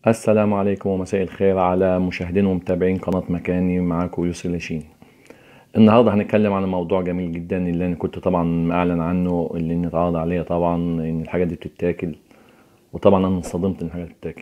السلام عليكم ومساء الخير على مشاهدين ومتابعين قناة مكاني معاكم يوسف لاشين النهارده هنتكلم عن موضوع جميل جدا اللي انا كنت طبعا اعلن عنه اللي ان اتعرض عليا طبعا ان الحاجات دي بتتاكل وطبعا انا انصدمت ان الحاجات بتتاكل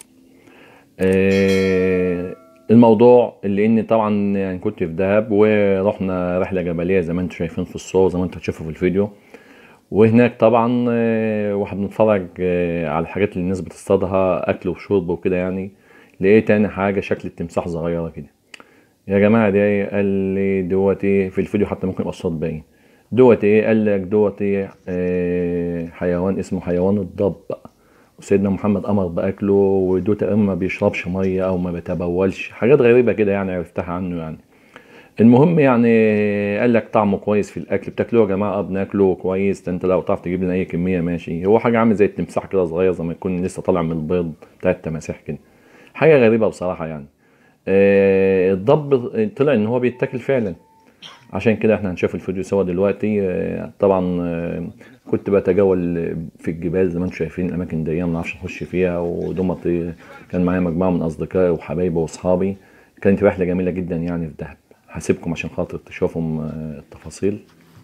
آه، الموضوع اللي ان طبعا يعني كنت في دهب ورحنا رحله جبليه زي ما انتم شايفين في الصور زي ما انتم هتشوفوا في الفيديو وهناك طبعا آه، واحنا بنتفرج آه، على الحاجات اللي الناس بتصطادها اكل وشرب وكده يعني لقيت تاني حاجه شكل التمساح صغيره كده يا جماعه ده ايه قال لي دوت ايه في الفيديو حتى ممكن يبقى الصوت باين دوت ايه قال لك دوت ايه آه، حيوان اسمه حيوان الضب وسيدنا محمد امر باكله ودوت ما بيشربش ميه او ما بيتبولش حاجات غريبه كده يعني عرفتها عنه يعني المهم يعني قال لك طعمه كويس في الاكل بتاكلوه يا جماعه اه بناكله كويس ده انت لو تعرف تجيب لنا اي كميه ماشي هو حاجه عامل زي التمساح كده صغير زي ما يكون لسه طالع من البيض بتاع التماسيح كده حاجه غريبه بصراحه يعني آه الضب طلع ان هو بيتاكل فعلا عشان كده احنا هنشوف الفيديو سوا دلوقتي آه، طبعا آه، كنت بتجول في الجبال زي ما انتم شايفين الاماكن دي ما نعرفش نخش فيها ودومت كان معايا مجموعه من اصدقائي وحبايبي واصحابي كانت رحله جميله جدا يعني في دهب هسيبكم عشان خاطر تشوفوا آه، التفاصيل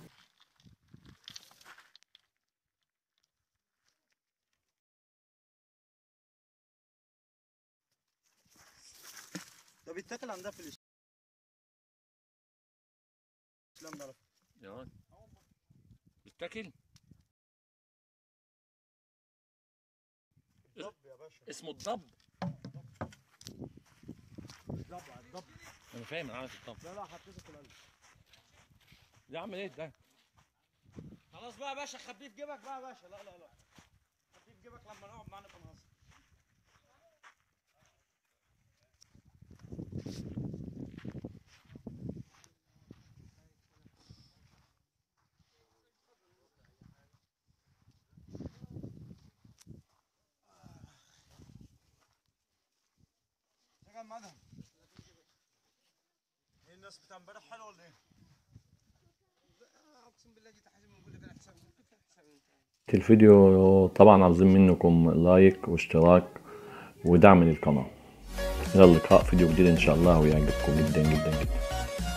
ده بيتاكل عندها في الاسلام ده يا بيتاكل الضب يا باشا اسمه الضب الضب الضب انا فاهم انا عارف الضب لا لا حطيته في القلب ده عامل ايه ده خلاص بقى يا باشا خبيه في جيبك بقى يا باشا لا لا لا خبيه في جيبك لما نقعد معانا في الهزر يا جماعه مدهم ايه الناس بتاع امبارح حلوه ولا ايه؟ اقسم بالله جيت احاسب بقول لك انا حساب كيف حساب انت الفيديو طبعا عاوزين منكم لايك واشتراك ودعم للقناة إلى اللقاء فيديو جديد إن شاء الله ويعجبكم جدا جدا جدا